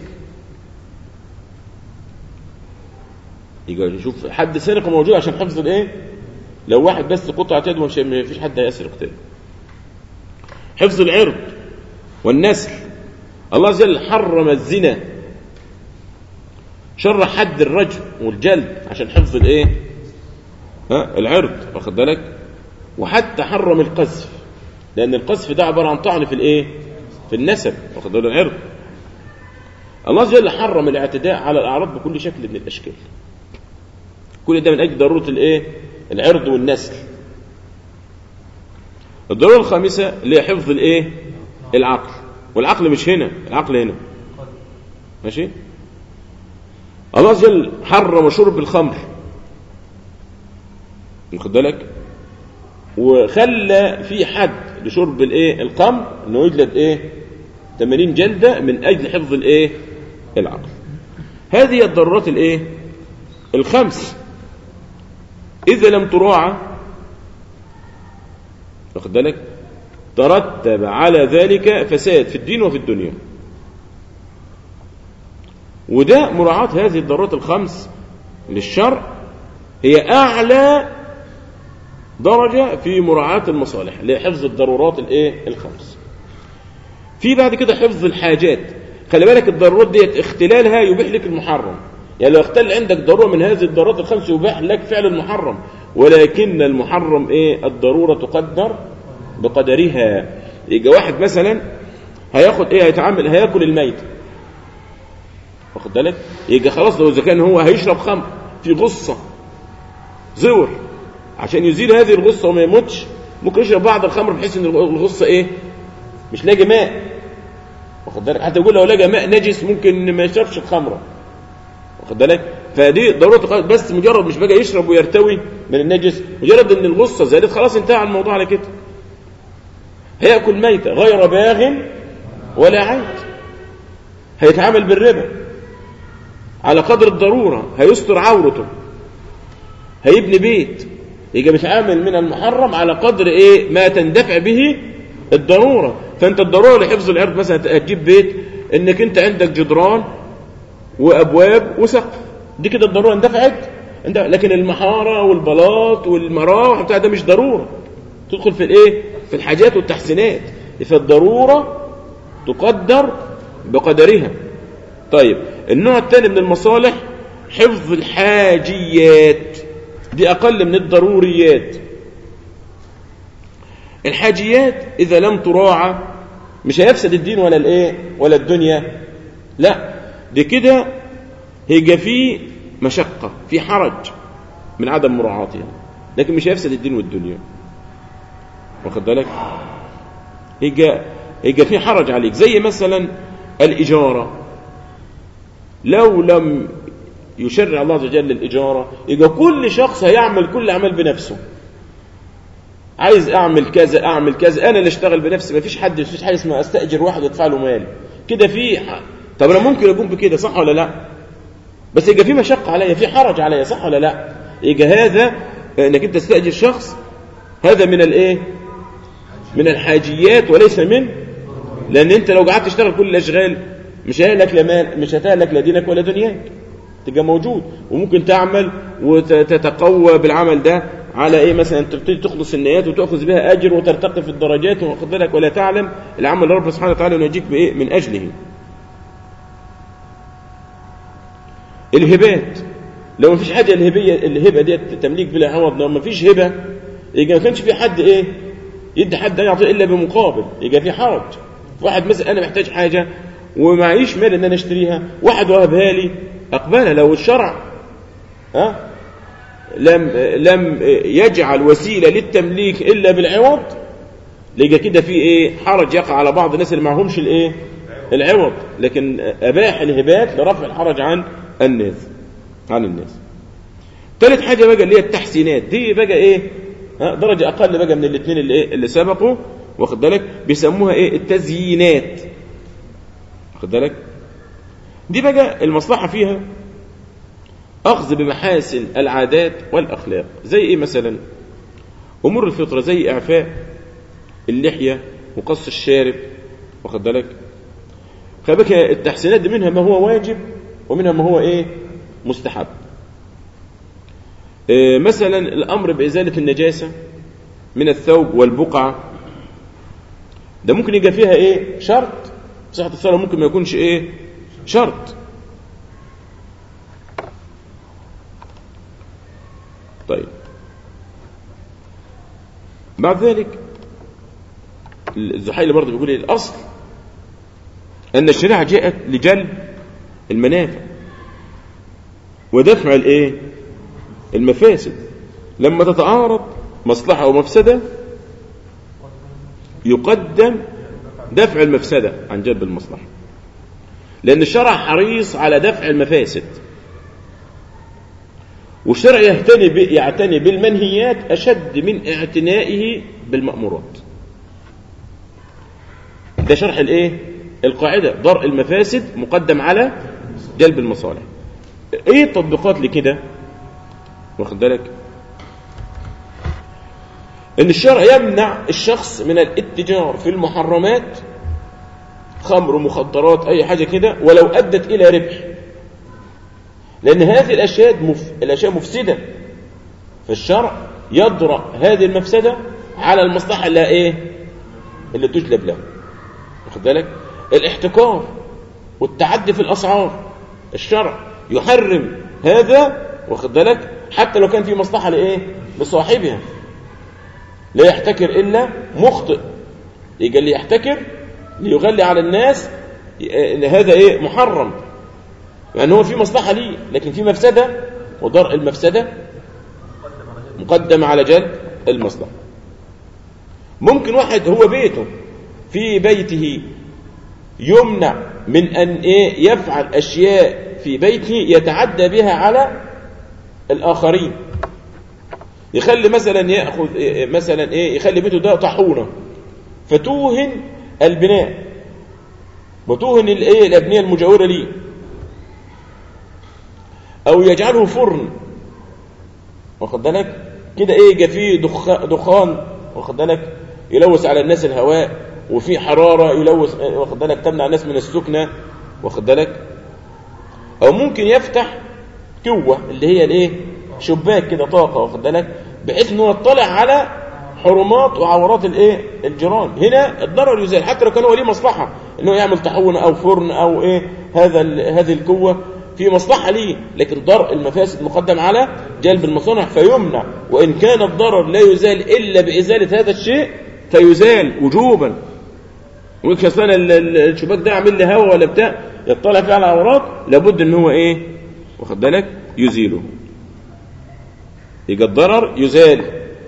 يجي شوف حد سرقة موجود عشان حفظ الإيه؟ لو واحد بس قطعة يده مش ما فيش حد هيسرق تاني حفظ العرض والنسل الله عز وجل حرم الزنا شرع حد الرجم والجلد عشان حفظ الايه ها العرض واخد بالك وحتى حرم القذف لان القذف ده عباره عن طعن في الايه في النسب واخد بالك العرض الله عز وجل حرم الاعتداء على الاعراض بكل شكل من الاشكال كل ده من اجل ضروره الايه العرض والنسل الضرورة الخامسة اللي هي حفظ الايه العقل والعقل مش هنا العقل هنا ماشي الله عز وجل حرم شرب الخمر واخد بالك وخلى في حد لشرب الايه الخمر انه يجلد ايه 80 جلدة من اجل حفظ الايه العقل هذه الضرورات الايه الخمس إذا لم تراعى واخد بالك ترتب على ذلك فساد في الدين وفي الدنيا وده مراعاة هذه الضرورات الخمس للشرع هي أعلى درجة في مراعاة المصالح لحفظ الضرورات الايه الخمس في بعد كده حفظ الحاجات خلي بالك الضرورات ديت اختلالها يبيح لك المحرم يعني لو اختل عندك ضرورة من هذه الضرورات الخمس يباح لك فعل المحرم ولكن المحرم ايه الضرورة تقدر بقدرها يجي واحد مثلا هياخد ايه هيتعامل هياكل الميت واخد بالك يجي خلاص لو اذا كان هو هيشرب خمر في غصة زور عشان يزيل هذه الغصة وما يموتش ممكن يشرب بعض الخمر بحيث ان الغصة ايه مش لاقي ماء واخد بالك حتى يقول لو لقى ماء نجس ممكن ما يشربش الخمره واخد بالك فدي ضروره بس مجرد مش بقى يشرب ويرتوي من النجس مجرد ان الغصه زادت خلاص انتهى الموضوع على كده هياكل ميته غير باغ ولا عيد هيتعامل بالربا على قدر الضروره هيستر عورته هيبني بيت يبقى بيتعامل من المحرم على قدر ايه ما تندفع به الضروره فانت الضروره لحفظ الارض مثلا هتجيب بيت انك انت عندك جدران وابواب وسقف دي كده الضروره اندفعت لكن المحاره والبلاط والمراوح بتاع ده مش ضروره تدخل في الايه في الحاجات والتحسينات فالضروره تقدر بقدرها طيب النوع الثاني من المصالح حفظ الحاجيات دي اقل من الضروريات الحاجيات اذا لم تراعى مش هيفسد الدين ولا الايه ولا الدنيا لا دي كده هيجي في مشقة في حرج من عدم مراعاتها لكن مش هيفسد الدين والدنيا واخد بالك يجي يجي في حرج عليك زي مثلا الإجارة لو لم يشرع الله عز وجل الإجارة يجي كل شخص هيعمل كل عمل بنفسه عايز اعمل كذا اعمل كذا انا اللي اشتغل بنفسي ما فيش حد مفيش حاجه اسمها استاجر واحد وادفع له مال كده في طب انا ممكن اقوم بكده صح ولا لا بس يبقى في مشقه عليا في حرج عليا صح ولا لا يبقى هذا انك انت تستاجر شخص هذا من الايه من الحاجيات وليس من لان انت لو قعدت تشتغل كل الاشغال مش هيهلك لا مال مش هتهلك لا دينك ولا دنياك تبقى موجود وممكن تعمل وتتقوى بالعمل ده على ايه مثلا تبتدي تخلص النيات وتاخذ بها اجر وترتقي في الدرجات واخد بالك ولا تعلم العمل اللي ربنا سبحانه وتعالى ينجيك بايه من اجله الهبات لو ما فيش حاجه الهبيه الهبه ديت تمليك بلا عوض لو ما فيش هبه يبقى ما كانش في حد ايه يدي حد يعطي الا بمقابل يبقى في حرج واحد مثلا انا محتاج حاجه ومعيش مال ان انا اشتريها واحد وهبها لي اقبلها لو الشرع ها لم لم يجعل وسيله للتمليك الا بالعوض لقى كده في ايه حرج يقع على بعض الناس اللي معهمش الايه العوض لكن اباح الهبات لرفع الحرج عن الناس عن الناس ثالث حاجه بقى اللي هي التحسينات دي بقى ايه ها درجه اقل بقى من الاثنين اللي ايه اللي سبقوا واخد بالك بيسموها ايه التزيينات واخد بالك دي بقى المصلحه فيها اخذ بمحاسن العادات والاخلاق زي ايه مثلا امور الفطره زي اعفاء اللحيه وقص الشارب واخد بالك فبك التحسينات دي منها ما هو واجب ومنها ما هو ايه مستحب إيه مثلا الامر بازاله النجاسه من الثوب والبقعه ده ممكن يبقى فيها ايه شرط صحه الصلاه ممكن ما يكونش ايه شرط طيب بعد ذلك الزحيلي برضه بيقول الاصل ان الشريعه جاءت لجلب المنافع ودفع الايه المفاسد لما تتعارض مصلحه ومفسده يقدم دفع المفسده عن جلب المصلحه لان الشرع حريص على دفع المفاسد والشرع يهتني يعتني بالمنهيات اشد من اعتنائه بالمامورات ده شرح الايه القاعده درء المفاسد مقدم على جلب المصالح ايه التطبيقات لكده واخد بالك ان الشرع يمنع الشخص من الاتجار في المحرمات خمر مخدرات اي حاجه كده ولو ادت الى ربح لان هذه الاشياء مف... الاشياء مفسده فالشرع يدرأ هذه المفسده على المصلحه اللي ايه اللي تجلب له واخد بالك الاحتكار والتعدي في الاسعار الشرع يحرم هذا واخد بالك حتى لو كان في مصلحه لايه لصاحبها لا يحتكر الا مخطئ يجي اللي يحتكر ليغلي على الناس ي- هذا ايه محرم لان هو في مصلحه ليه لكن في مفسده ودرء المفسده مقدم على جلب المصلحه ممكن واحد هو بيته في بيته يمنع من ان ايه يفعل اشياء في بيته يتعدى بها على الاخرين يخلي مثلا ياخذ إيه مثلا ايه يخلي بيته ده طاحونه فتوهن البناء وتوهن الايه الابنيه المجاوره ليه او يجعله فرن واخد بالك كده ايه يبقى فيه دخ- دخان واخد بالك يلوث على الناس الهواء وفي حراره يلوث واخد بالك تمنع الناس من السكنه واخد بالك او ممكن يفتح كوه اللي هي الايه شباك كده طاقه واخد بالك بحيث انه يطلع على حرمات وعورات الايه الجيران هنا الضرر يزال حتى لو كان هو ليه مصلحه انه يعمل طاحون او فرن او ايه هذا ال- هذه الكوه في مصلحه ليه لكن درء المفاسد مقدم على جلب المصالح فيمنع وان كان الضرر لا يزال الا بازاله هذا الشيء فيزال وجوبا ويقول اصل انا ال- ال- الشباك ده عامل لي هوا ولا بتاع يطلع فيه على عورات لابد ان هو ايه واخد بالك يزيله يبقى الضرر يزال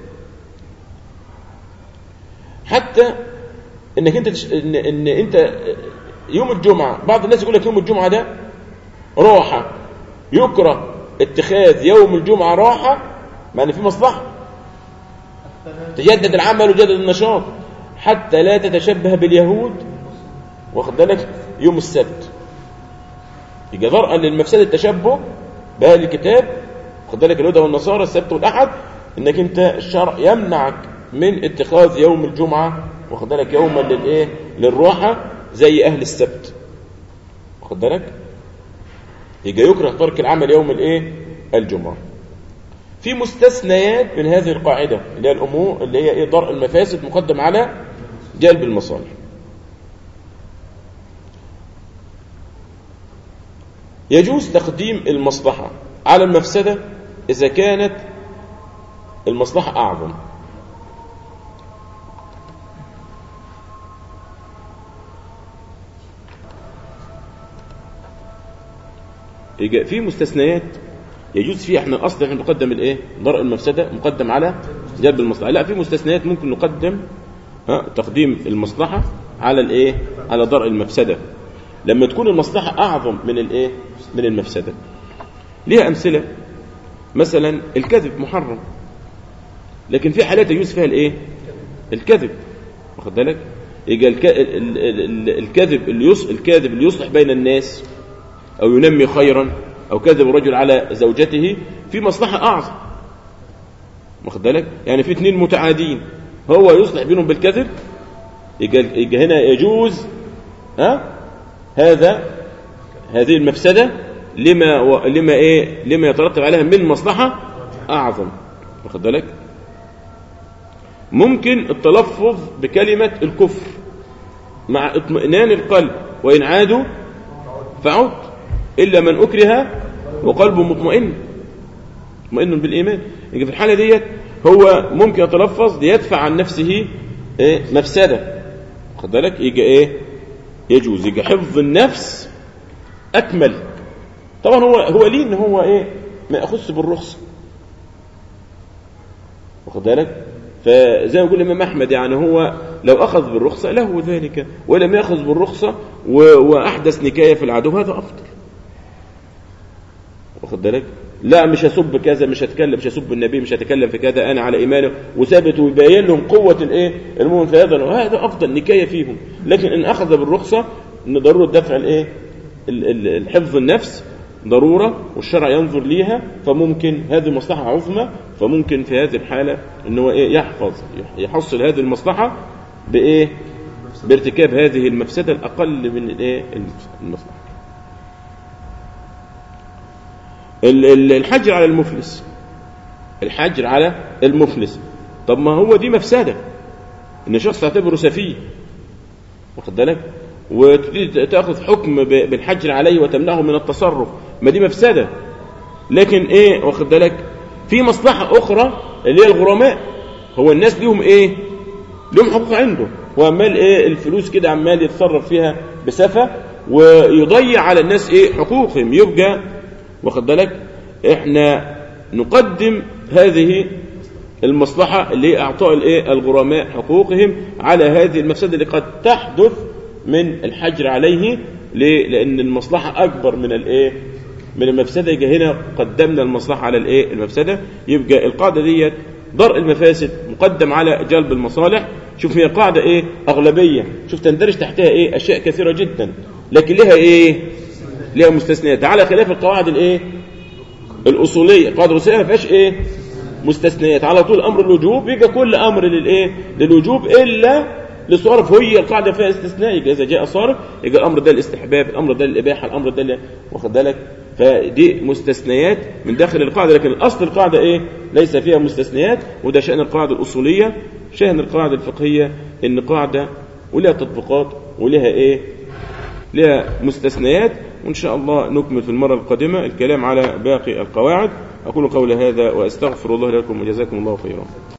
حتى انك انت تش... ان... ان انت يوم الجمعه بعض الناس يقول لك يوم الجمعه ده راحه يكره اتخاذ يوم الجمعه راحه مع ان في مصلحه تجدد العمل وجدد النشاط حتى لا تتشبه باليهود واخد بالك يوم السبت يبقى ضرءا للمفسده التشبه باهل الكتاب واخد بالك اليهود والنصارى السبت والاحد انك انت الشرع يمنعك من اتخاذ يوم الجمعه واخد بالك يوما للايه للراحه زي اهل السبت واخد بالك يبقى يكره ترك العمل يوم الايه الجمعه في مستثنيات من هذه القاعده اللي هي الامور اللي هي ايه درء المفاسد مقدم على جلب المصالح يجوز تقديم المصلحه على المفسده اذا كانت المصلحه اعظم يجي في مستثنيات يجوز فيها احنا اصلا احنا نقدم الايه درء المفسده مقدم على جلب المصلحه لا في مستثنيات ممكن نقدم ها تقديم المصلحه على الايه على درء المفسده لما تكون المصلحه اعظم من الايه من المفسده ليها امثله مثلا الكذب محرم لكن في حالات يجوز فيها الايه الكذب واخد بالك يجي الك... ال- ال- ال- الكذب اللي يص... الكاذب اللي يصلح بين الناس او ينمي خيرا او كذب الرجل على زوجته في مصلحه اعظم واخد بالك يعني في اثنين متعادين هو يصلح بينهم بالكذب يجي يجي هنا يجوز ها هذا هذه المفسده لما و... لما ايه لما يترتب عليها من مصلحه اعظم واخد بالك ممكن التلفظ بكلمه الكفر مع اطمئنان القلب وان عادوا فعد إلا من أكره وقلبه مطمئن مطمئن بالإيمان يجي في الحالة ديت هو ممكن يتلفظ ليدفع عن نفسه إيه مفسدة خد بالك يجي إيه يجوز يجي حفظ النفس أكمل طبعا هو هو ليه إن هو إيه ما يأخذش بالرخصة واخد بالك فزي ما يقول الإمام أحمد يعني هو لو أخذ بالرخصة له ذلك ولم يأخذ بالرخصة و- وأحدث نكاية في العدو هذا أفضل واخد بالك لا مش هسب كذا مش هتكلم مش هسب النبي مش هتكلم في كذا انا على ايمانه وثابت ويبين لهم قوه الايه المؤمن في هذا وهذا افضل نكايه فيهم لكن ان اخذ بالرخصه ان ضروره دفع الايه ال- ال- الحفظ النفس ضروره والشرع ينظر ليها فممكن هذه مصلحه عظمى فممكن في هذه الحالة ان هو ايه يحفظ يحصل هذه المصلحة بايه بارتكاب هذه المفسدة الأقل من الايه المصلحة ال- ال- الحجر على المفلس الحجر على المفلس طب ما هو دي مفسدة ان شخص تعتبره سفيه واخد بالك وتبتدي تاخذ حكم ب- بالحجر عليه وتمنعه من التصرف ما دي مفسدة لكن ايه واخد بالك في مصلحة اخرى اللي هي الغرماء هو الناس ليهم ايه ليهم حقوق عنده وعمال ايه الفلوس كده عمال يتصرف فيها بسفة ويضيع على الناس ايه حقوقهم يبقى واخد بالك احنا نقدم هذه المصلحة اللي هي اعطاء الايه الغرماء حقوقهم على هذه المفسدة اللي قد تحدث من الحجر عليه ليه؟ لان المصلحة اكبر من الايه من المفسدة يبقى هنا قدمنا المصلحة على الايه المفسدة يبقى القاعدة ديت درء المفاسد مقدم على جلب المصالح شوف هي قاعدة ايه اغلبية شوف تندرج تحتها ايه اشياء كثيرة جدا لكن لها ايه لها مستثنيات على خلاف القواعد الايه الاصولية القواعد الاصولية ما فيهاش ايه مستثنيات على طول امر الوجوب يبقى كل امر للايه للوجوب الا للصرف هي القاعده فيها استثناء يبقى اذا جاء صارف يبقى الامر ده الاستحباب الامر ده الاباحه الامر ده اللي- واخد بالك فدي مستثنيات من داخل القاعده لكن الاصل القاعده ايه ليس فيها مستثنيات وده شان القاعده الاصوليه شان القاعده الفقهيه ان قاعده ولها تطبيقات ولها ايه لها مستثنيات وإن شاء الله نكمل في المرة القادمة الكلام على باقي القواعد أقول قول هذا وأستغفر الله لكم وجزاكم الله خيرا